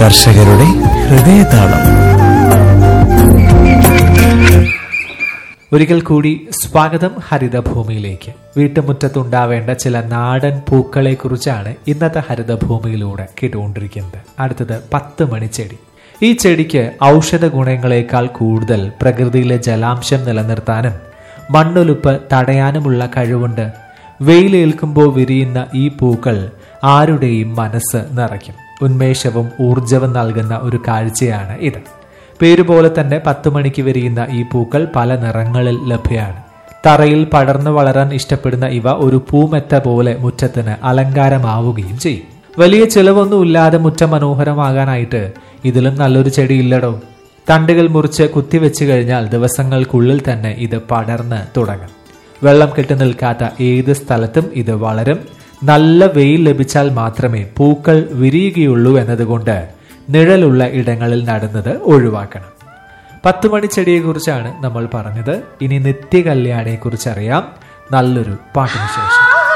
കർഷകരുടെ ഹൃദയതാളം ഒരിക്കൽ കൂടി സ്വാഗതം ഹരിതഭൂമിയിലേക്ക് വീട്ടുമുറ്റത്തുണ്ടാവേണ്ട ചില നാടൻ പൂക്കളെ കുറിച്ചാണ് ഇന്നത്തെ ഹരിതഭൂമിയിലൂടെ കേട്ടുകൊണ്ടിരിക്കുന്നത് അടുത്തത് പത്ത് മണിച്ചെടി ഈ ചെടിക്ക് ഔഷധ ഗുണങ്ങളെക്കാൾ കൂടുതൽ പ്രകൃതിയിലെ ജലാംശം നിലനിർത്താനും മണ്ണൊലിപ്പ് തടയാനുമുള്ള കഴിവുണ്ട് വെയിലേൽക്കുമ്പോൾ വിരിയുന്ന ഈ പൂക്കൾ ആരുടെയും മനസ്സ് നിറയ്ക്കും ഉന്മേഷവും ഊർജവും നൽകുന്ന ഒരു കാഴ്ചയാണ് ഇത് പേരുപോലെ തന്നെ പത്ത് മണിക്ക് വിരിയുന്ന ഈ പൂക്കൾ പല നിറങ്ങളിൽ ലഭ്യമാണ് തറയിൽ പടർന്നു വളരാൻ ഇഷ്ടപ്പെടുന്ന ഇവ ഒരു പൂമെത്ത പോലെ മുറ്റത്തിന് അലങ്കാരമാവുകയും ചെയ്യും വലിയ ചിലവൊന്നുമില്ലാതെ മുറ്റം മനോഹരമാകാനായിട്ട് ഇതിലും നല്ലൊരു ചെടി ഇല്ലടോ തണ്ടുകൾ മുറിച്ച് കുത്തിവെച്ച് കഴിഞ്ഞാൽ ദിവസങ്ങൾക്കുള്ളിൽ തന്നെ ഇത് പടർന്ന് തുടങ്ങും വെള്ളം കെട്ടി നിൽക്കാത്ത ഏത് സ്ഥലത്തും ഇത് വളരും നല്ല വെയിൽ ലഭിച്ചാൽ മാത്രമേ പൂക്കൾ വിരിയുകയുള്ളൂ എന്നതുകൊണ്ട് നിഴലുള്ള ഇടങ്ങളിൽ നടുന്നത് ഒഴിവാക്കണം പത്ത് മണിച്ചെടിയെ കുറിച്ചാണ് നമ്മൾ പറഞ്ഞത് ഇനി നിത്യകല്യാണിയെ കുറിച്ച് അറിയാം നല്ലൊരു പാട്ടിന് ശേഷം